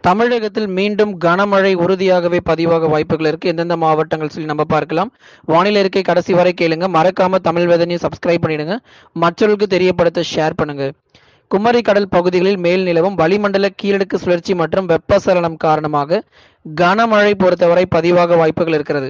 தமிழகத்தில் மீண்டும் கனமழை உறுதியாகவே பதிவாக வாய்ப்புகள் இருக்கு எந்தெந்த மாவட்டங்கள் சொல்லி நம்ம பார்க்கலாம் வானிலை இருக்கை கடைசி வரை கேளுங்க மறக்காம தமிழ் வேதனையும் சப்ஸ்கிரைப் பண்ணிடுங்க மற்றவர்களுக்கு தெரியப்படுத்த ஷேர் பண்ணுங்க குமரி கடல் பகுதிகளில் மேல் நிலவும் வளிமண்டல கீழடுக்கு சுழற்சி மற்றும் வெப்பசலனம் காரணமாக கனமழை பொறுத்தவரை பதிவாக வாய்ப்புகள் இருக்கிறது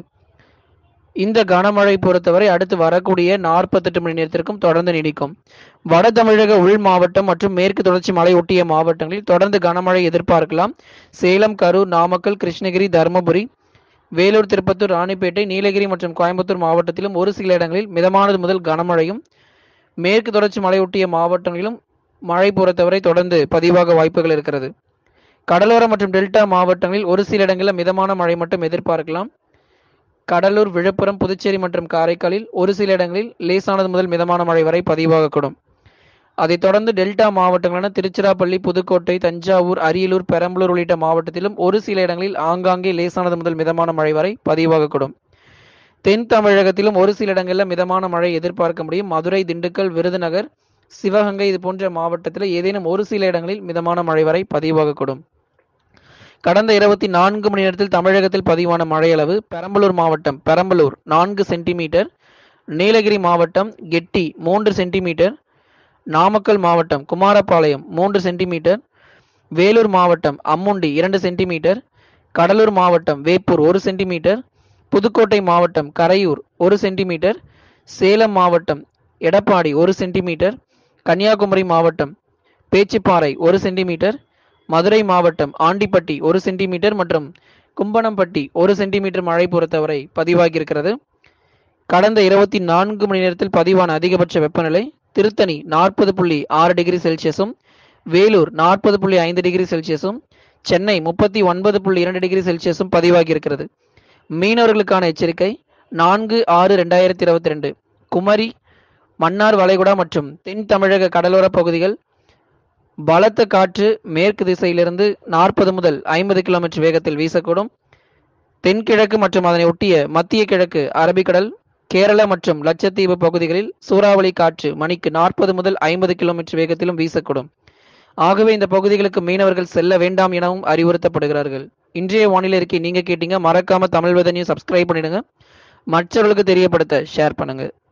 இந்த கனமழை பொறுத்தவரை அடுத்து வரக்கூடிய நாற்பத்தெட்டு மணி நேரத்திற்கும் தொடர்ந்து நீடிக்கும் வட தமிழக உள் மாவட்டம் மற்றும் மேற்கு தொடர்ச்சி மலை ஒட்டிய மாவட்டங்களில் தொடர்ந்து கனமழை எதிர்பார்க்கலாம் சேலம் கரூர் நாமக்கல் கிருஷ்ணகிரி தருமபுரி வேலூர் திருப்பத்தூர் ராணிப்பேட்டை நீலகிரி மற்றும் கோயம்புத்தூர் மாவட்டத்திலும் ஒரு சில இடங்களில் மிதமானது முதல் கனமழையும் மேற்கு தொடர்ச்சி மலையொட்டிய மாவட்டங்களிலும் மழை பொறுத்தவரை தொடர்ந்து பதிவாக வாய்ப்புகள் இருக்கிறது கடலோர மற்றும் டெல்டா மாவட்டங்களில் ஒரு சில இடங்களில் மிதமான மழை மட்டும் எதிர்பார்க்கலாம் கடலூர் விழுப்புரம் புதுச்சேரி மற்றும் காரைக்காலில் ஒரு சில இடங்களில் லேசானது முதல் மிதமான மழை வரை பதிவாகக்கூடும் அதைத் தொடர்ந்து டெல்டா மாவட்டங்களான திருச்சிராப்பள்ளி புதுக்கோட்டை தஞ்சாவூர் அரியலூர் பெரம்பலூர் உள்ளிட்ட மாவட்டத்திலும் ஒரு சில இடங்களில் ஆங்காங்கே லேசானது முதல் மிதமான மழை வரை பதிவாகக்கூடும் தென் தமிழகத்திலும் ஒரு சில இடங்களில் மிதமான மழை எதிர்பார்க்க முடியும் மதுரை திண்டுக்கல் விருதுநகர் சிவகங்கை இது போன்ற மாவட்டத்தில் ஏதேனும் ஒரு சில இடங்களில் மிதமான மழை வரை பதிவாகக்கூடும் கடந்த இருபத்தி நான்கு மணி நேரத்தில் தமிழகத்தில் பதிவான மழையளவு பெரம்பலூர் மாவட்டம் பெரம்பலூர் நான்கு சென்டிமீட்டர் நீலகிரி மாவட்டம் கெட்டி மூன்று சென்டிமீட்டர் நாமக்கல் மாவட்டம் குமாரபாளையம் மூன்று சென்டிமீட்டர் வேலூர் மாவட்டம் அம்முண்டி இரண்டு சென்டிமீட்டர் கடலூர் மாவட்டம் வேப்பூர் ஒரு சென்டிமீட்டர் புதுக்கோட்டை மாவட்டம் கரையூர் ஒரு சென்டிமீட்டர் சேலம் மாவட்டம் எடப்பாடி ஒரு சென்டிமீட்டர் கன்னியாகுமரி மாவட்டம் பேச்சிப்பாறை ஒரு சென்டிமீட்டர் மதுரை மாவட்டம் ஆண்டிப்பட்டி ஒரு சென்டிமீட்டர் மற்றும் கும்பனம்பட்டி ஒரு சென்டிமீட்டர் மழை பொறுத்தவரை பதிவாகியிருக்கிறது கடந்த இருபத்தி நான்கு மணி நேரத்தில் பதிவான அதிகபட்ச வெப்பநிலை திருத்தணி நாற்பது புள்ளி ஆறு டிகிரி செல்சியஸும் வேலூர் நாற்பது புள்ளி ஐந்து டிகிரி செல்சியஸும் சென்னை முப்பத்தி ஒன்பது புள்ளி இரண்டு டிகிரி செல்சியஸும் பதிவாகியிருக்கிறது மீனவர்களுக்கான எச்சரிக்கை நான்கு ஆறு ரெண்டாயிரத்தி இருபத்தி ரெண்டு குமரி மன்னார் வளைகுடா மற்றும் தென் தமிழக கடலோர பகுதிகள் பலத்த காற்று மேற்கு திசையிலிருந்து நாற்பது முதல் ஐம்பது கிலோமீட்டர் வேகத்தில் வீசக்கூடும் தென்கிழக்கு மற்றும் அதனை ஒட்டிய மத்திய கிழக்கு அரபிக்கடல் கேரள மற்றும் லட்சத்தீவு பகுதிகளில் சூறாவளி காற்று மணிக்கு நாற்பது முதல் ஐம்பது கிலோமீட்டர் வேகத்திலும் வீசக்கூடும் ஆகவே இந்த பகுதிகளுக்கு மீனவர்கள் செல்ல வேண்டாம் எனவும் அறிவுறுத்தப்படுகிறார்கள் இன்றைய வானிலை இருக்கை நீங்க கேட்டீங்க மறக்காம தமிழ் வேதனையும் சப்ஸ்கிரைப் பண்ணிடுங்க மற்றவர்களுக்கு தெரியப்படுத்த ஷேர் பண்ணுங்க